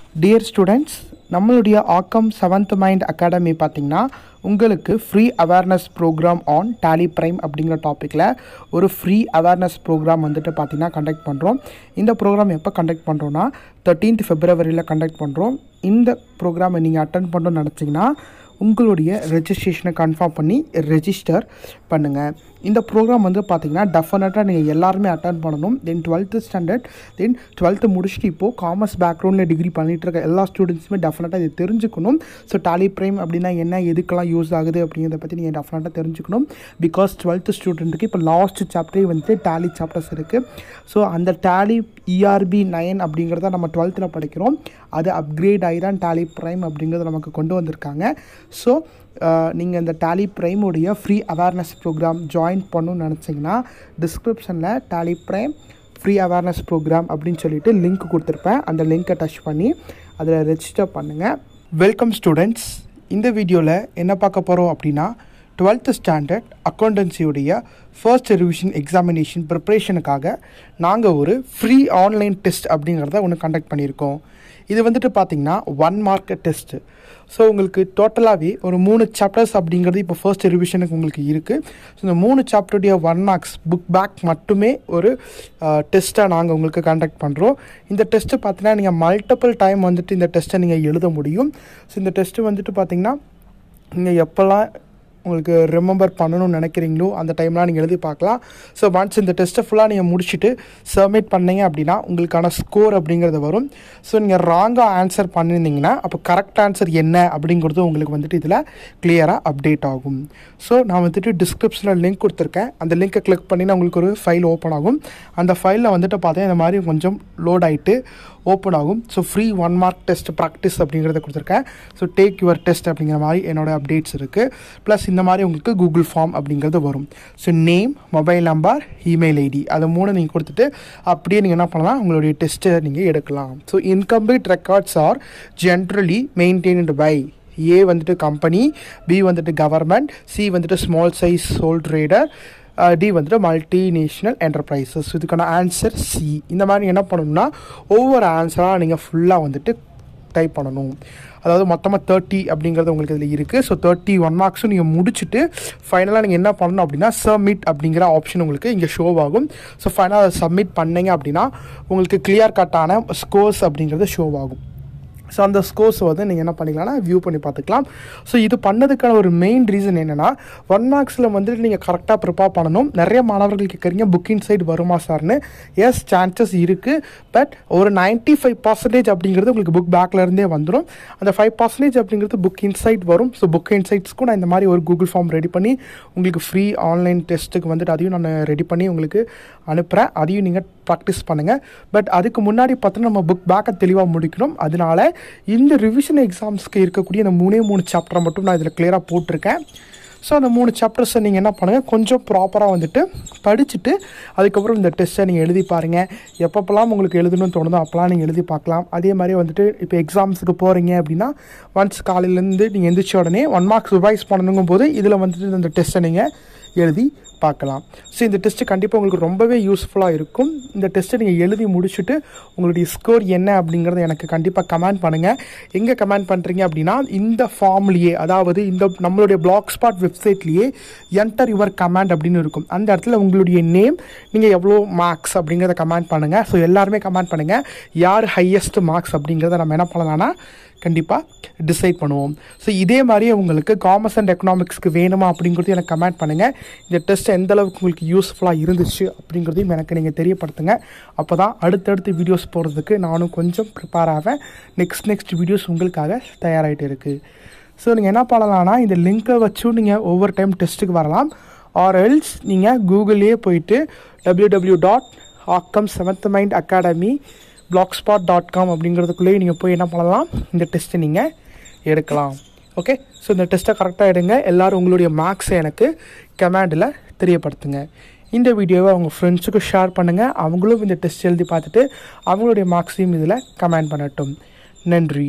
dear students நம்மளுடைய ஆக்கம் seventh mind academy பார்த்திங்கன்னா உங்களுக்கு free awareness programme on Tally Prime அப்படிங்கிற டாப்பிக்கில் ஒரு ஃப்ரீ அவேர்னஸ் ப்ரோக்ராம் வந்துட்டு பார்த்திங்கன்னா கண்டக்ட் பண்ணுறோம் இந்த ப்ரோக்ராம் எப்போ கண்டக்ட் பண்ணுறோன்னா தேர்ட்டீன்த் ஃபெப்ரவரியில் கண்டக்ட் பண்ணுறோம் இந்த ப்ரோக்ராமை நீங்கள் அட்டன் பண்ணணும்னு நினச்சிங்கன்னா உங்களுடைய ரெஜிஸ்ட்ரேஷனை கன்ஃபார்ம் பண்ணி ரெஜிஸ்டர் பண்ணுங்கள் இந்த ப்ரோக்ராம் வந்து பார்த்தீங்கன்னா டெஃபினட்டாக நீங்கள் எல்லாருமே அட்டன் பண்ணணும் then twelfth standard then twelfth முடிச்சுட்டு இப்போது காமர்ஸ் பேக்ரவுண்டில் டிகிரி பண்ணிகிட்டு இருக்க எல்லா ஸ்டூடெண்ட்ஸுமே டெஃபினட்டாக இது தெரிஞ்சுக்கணும் ஸோ டாலி ப்ரைம் அப்படின்னா என்ன எதுக்கெல்லாம் யூஸ் ஆகுது அப்படிங்கிறத பற்றி நீங்கள் டெஃபினட்டாக தெரிஞ்சுக்கணும் பிகாஸ் டுவெல்த்து ஸ்டூடெண்ட்டுக்கு இப்போ லாஸ்ட் சாப்டரே வந்துட்டு டேலி சாப்டர்ஸ் இருக்குது ஸோ அந்த டேலி இஆர்பி நயன் அப்படிங்கிறத நம்ம டுவெல்த்தில் படிக்கிறோம் அது அப்கிரேட் ஆகி தான் டேலி ப்ரைம் அப்படிங்கிறத நமக்கு கொண்டு வந்திருக்காங்க ஸோ நீங்கள் இந்த டேலி ப்ரைமுடைய ஃப்ரீ அவேர்னஸ் ப்ரோக்ராம் ஜாயின் பண்ணணும்னு நினச்சிங்கன்னா டிஸ்கிரிப்ஷனில் Tally Prime free awareness programme அப்படின்னு சொல்லிட்டு லிங்க் கொடுத்துருப்பேன் அந்த லிங்க்கை டச் பண்ணி அதில் ரெஜிஸ்டர் பண்ணுங்கள் வெல்கம் ஸ்டூடெண்ட்ஸ் இந்த வீடியோவில் என்ன பார்க்க போகிறோம் அப்படின்னா டுவெல்த்து ஸ்டாண்டர்ட் அக்கௌண்டன்சியுடைய ஃபர்ஸ்ட் ரிவிஷன் எக்ஸாமினேஷன் ப்ரிப்ரேஷனுக்காக நாங்கள் ஒரு ஃப்ரீ ஆன்லைன் டெஸ்ட் அப்படிங்கிறத ஒன்று கண்டக்ட் பண்ணியிருக்கோம் இது வந்துட்டு பார்த்திங்கன்னா ஒன் மார்க் டெஸ்ட்டு ஸோ உங்களுக்கு டோட்டலாகவே ஒரு மூணு சாப்டர்ஸ் அப்படிங்கிறது இப்போ ஃபர்ஸ்ட் ரிவிஷனுக்கு உங்களுக்கு இருக்குது ஸோ இந்த மூணு சாப்டருடைய ஒன் மார்க்ஸ் புக் பேக் மட்டுமே ஒரு டெஸ்ட்டாக நாங்கள் உங்களுக்கு கண்டக்ட் பண்ணுறோம் இந்த டெஸ்ட்டு பார்த்தீங்கன்னா நீங்கள் மல்டிபிள் டைம் வந்துட்டு இந்த டெஸ்ட்டை நீங்கள் எழுத முடியும் ஸோ இந்த டெஸ்ட்டு வந்துட்டு பார்த்திங்கன்னா நீங்கள் எப்போல்லாம் உங்களுக்கு ரிமெம்பர் பண்ணணும்னு நினைக்கிறீங்களோ அந்த டைம்லாம் நீங்கள் எழுதி பார்க்கலாம் ஸோ ஒன்ஸ் இந்த டெஸ்ட்டை ஃபுல்லாக நீங்கள் முடிச்சுட்டு சப்மிட் பண்ணீங்க அப்படின்னா உங்களுக்கான ஸ்கோர் அப்படிங்கிறது வரும் ஸோ நீங்கள் ராங்காக ஆன்சர் பண்ணியிருந்தீங்கன்னா அப்போ கரெக்ட் ஆன்சர் என்ன அப்படிங்கிறது உங்களுக்கு வந்துட்டு இதில் கிளியராக அப்டேட் ஆகும் ஸோ நான் வந்துட்டு டிஸ்கிரிப்ஷனில் லிங்க் கொடுத்துருக்கேன் அந்த லிங்க்கை கிளிக் பண்ணினா உங்களுக்கு ஒரு ஃபைல் ஓப்பன் ஆகும் அந்த ஃபைலில் வந்துட்டு பார்த்தீங்கன்னா இந்த மாதிரி கொஞ்சம் லோட் ஆகிட்டு ஓப்பன் ஆகும் so free one mark test practice அப்படிங்கிறத கொடுத்துருக்கேன் ஸோ டேக் யுவர் டெஸ்ட் அப்படிங்கிற மாதிரி என்னோடய அப்டேட்ஸ் இருக்குது ப்ளஸ் இந்த மாதிரி உங்களுக்கு கூகுள் ஃபார்ம் அப்படிங்கிறது வரும் so name mobile number email ID அது மூணு நீங்கள் கொடுத்துட்டு அப்படியே நீங்கள் என்ன பண்ணலாம் உங்களுடைய டெஸ்ட்டை நீங்கள் எடுக்கலாம் so incomplete records are generally maintained by A வந்துட்டு கம்பெனி பி வந்துட்டு கவர்மெண்ட் சி வந்துட்டு small size sole trader D வந்துட்டு மல்டிநேஷ்னல் என்டர்பிரைசஸ் இதுக்கான ஆன்சர் சி இந்த மாதிரி என்ன பண்ணணும்னா ஒவ்வொரு ஆன்சராக நீங்கள் ஃபுல்லாக வந்துட்டு டைப் பண்ணணும் அதாவது மொத்தமாக தேர்ட்டி அப்படிங்கிறது உங்களுக்கு இதில் இருக்குது ஸோ தேர்ட்டி ஒன் மார்க்ஸும் நீங்கள் முடிச்சுட்டு ஃபைனலாக நீங்கள் என்ன பண்ணணும் அப்படின்னா சப்மிட் அப்படிங்கிற ஆப்ஷன் உங்களுக்கு இங்கே ஷோ ஆகும் ஸோ ஃபைனலாக அதை சப்மிட் பண்ணீங்க அப்படின்னா உங்களுக்கு கிளியர் கட்டான ஸ்கோர்ஸ் அப்படிங்கிறது ஷோ ஆகும் ஸோ அந்த ஸ்கோர்ஸ் வந்து நீங்கள் என்ன பண்ணிக்கலாம்னா வியூ பண்ணி பார்த்துக்கலாம் ஸோ இது பண்ணதுக்கான ஒரு மெயின் ரீசன் என்னென்னா ஒன் மார்க்ஸில் வந்துட்டு நீங்கள் கரெக்டாக ப்ரிப்பேர் பண்ணணும் நிறைய மாணவர்கள் கேட்குறீங்க புக்கிங் சைடு வருமா சார்னு எஸ் சான்சஸ் இருக்குது பட் ஒரு நைன்ட்டி ஃபைவ் பர்சன்டேஜ் அப்படிங்கிறது உங்களுக்கு புக் பேக்லேருந்தே வந்துடும் அந்த ஃபைவ் பர்சன்டேஜ் அப்படிங்கிறது புக் இன்சைட் வரும் ஸோ புக் இன்சைட்ஸ்க்கும் நான் இந்த மாதிரி ஒரு கூகுள் ஃபார்ம் ரெடி பண்ணி உங்களுக்கு ஃப்ரீ ஆன்லைன் டெஸ்ட்டுக்கு வந்துட்டு அதையும் நான் ரெடி பண்ணி உங்களுக்கு அனுப்புகிறேன் அதையும் நீங்கள் ப்ராக்டிஸ் பண்ணுங்கள் பட் அதுக்கு முன்னாடி பார்த்தோன்னா நம்ம புக் பேக்கை தெளிவாக முடிக்கணும் அதனால இந்த ரிவிஷன் எக்ஸாம்ஸ்க்கு இருக்கக்கூடிய இந்த மூணே மூணு சாப்டரை மட்டும் நான் இதில் கிளியராக போட்டிருக்கேன் ஸோ அந்த மூணு சாப்டர்ஸை நீங்கள் என்ன பண்ணுங்கள் கொஞ்சம் ப்ராப்பராக வந்துட்டு படிச்சுட்டு அதுக்கப்புறம் இந்த டெஸ்ட்டை நீங்கள் எழுதி பாருங்கள் எப்பப்போலாம் உங்களுக்கு எழுதணும்னு தோணுதோ அப்போலாம் நீங்கள் எழுதி பார்க்கலாம் அதே மாதிரி வந்துட்டு இப்போ எக்ஸாம்ஸுக்கு போகிறீங்க அப்படின்னா ஒன்ஸ் காலையிலேருந்து நீங்கள் எந்திரிச்ச உடனே ஒன் மார்க்ஸ் ரிவைஸ் பண்ணணுங்கும் போது இதில் வந்துட்டு இந்த டெஸ்ட்டை நீங்கள் எழுதி பார்க்கலாம் ஸோ இந்த டெஸ்ட்டு கண்டிப்பாக உங்களுக்கு ரொம்பவே யூஸ்ஃபுல்லாக இருக்கும் இந்த டெஸ்ட்டை நீங்கள் எழுதி முடிச்சுட்டு உங்களுடைய ஸ்கோர் என்ன அப்படிங்கிறத எனக்கு கண்டிப்பாக கமெண்ட் பண்ணுங்கள் எங்கே கமெண்ட் பண்ணுறீங்க அப்படின்னா இந்த ஃபார்ம்லேயே அதாவது இந்த நம்மளுடைய பிளாக் ஸ்பாட் வெப்சைட்லேயே என்டர் யுவர் கமெண்ட் அப்படின்னு இருக்கும் அந்த இடத்துல உங்களுடைய நேம் நீங்கள் எவ்வளோ மார்க்ஸ் அப்படிங்கிறத கமெண்ட் பண்ணுங்கள் ஸோ எல்லாருமே கமெண்ட் பண்ணுங்கள் யார் ஹையஸ்ட் மார்க்ஸ் அப்படிங்கிறத நம்ம என்ன பண்ணலாம்னா கண்டிப்பாக டிசைட் பண்ணுவோம் ஸோ இதே மாதிரியே உங்களுக்கு காமர்ஸ் அண்ட் எக்கனாமிக்ஸ்க்கு வேணுமா அப்படிங்கிறது எனக்கு கமெண்ட் பண்ணுங்கள் இந்த டெஸ்ட் எந்த அளவுக்கு உங்களுக்கு யூஸ்ஃபுல்லாக இருந்துச்சு அப்படிங்கிறதையும் எனக்கு நீங்கள் தெரியப்படுத்துங்க அப்போ தான் அடுத்தடுத்து வீடியோஸ் போடுறதுக்கு நானும் கொஞ்சம் ப்ரிப்பேர் ஆவேன் நெக்ஸ்ட் நெக்ஸ்ட் வீடியோஸ் உங்களுக்காக தயாராகிட்டு இருக்குது ஸோ நீங்கள் என்ன பண்ணலாம்னா இந்த லிங்க்கை வச்சும் நீங்கள் ஒவ்வொரு டைம் டெஸ்ட்டுக்கு வரலாம் ஆர் எல்ஸ் நீங்கள் கூகுள்லேயே போயிட்டு டபிள்யூ டபிள்யூ டாட் ஆக்கம் seventh mind academy blogspot dot com அப்படிங்கிறதுக்குள்ளேயே நீங்கள் போய் என்ன பண்ணலாம் இந்த டெஸ்ட்டை நீங்கள் எடுக்கலாம் ஓகே ஸோ இந்த டெஸ்ட்டை கரெக்டாக எடுங்க எல்லோரும் உங்களுடைய மார்க்ஸை எனக்கு கமெண்டில் தெரியப்படுத்துங்க இந்த வீடியோவை அவங்க ஃப்ரெண்ட்ஸுக்கு ஷேர் பண்ணுங்கள் அவங்களும் இந்த டெஸ்ட் எழுதி பார்த்துட்டு அவங்களுடைய மார்க்ஸையும் இதில் கமெண்ட் பண்ணட்டும் நன்றி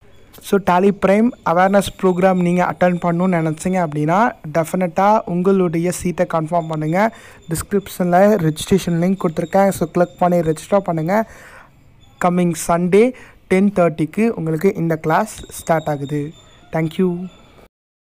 so Tally prime awareness program நீங்கள் அட்டன் பண்ணணும்னு நினச்சிங்க அப்படின்னா டெஃபினட்டாக உங்களுடைய சீட்டை கன்ஃபார்ம் பண்ணுங்கள் டிஸ்கிரிப்ஷனில் ரெஜிஸ்ட்ரேஷன் லிங்க் கொடுத்துருக்கேன் ஸோ கிளிக் பண்ணி ரெஜிஸ்டர் பண்ணுங்கள் கம்மிங் சண்டே டென் தேர்ட்டிக்கு உங்களுக்கு இந்த கிளாஸ் ஸ்டார்ட் ஆகுது தேங்க்யூ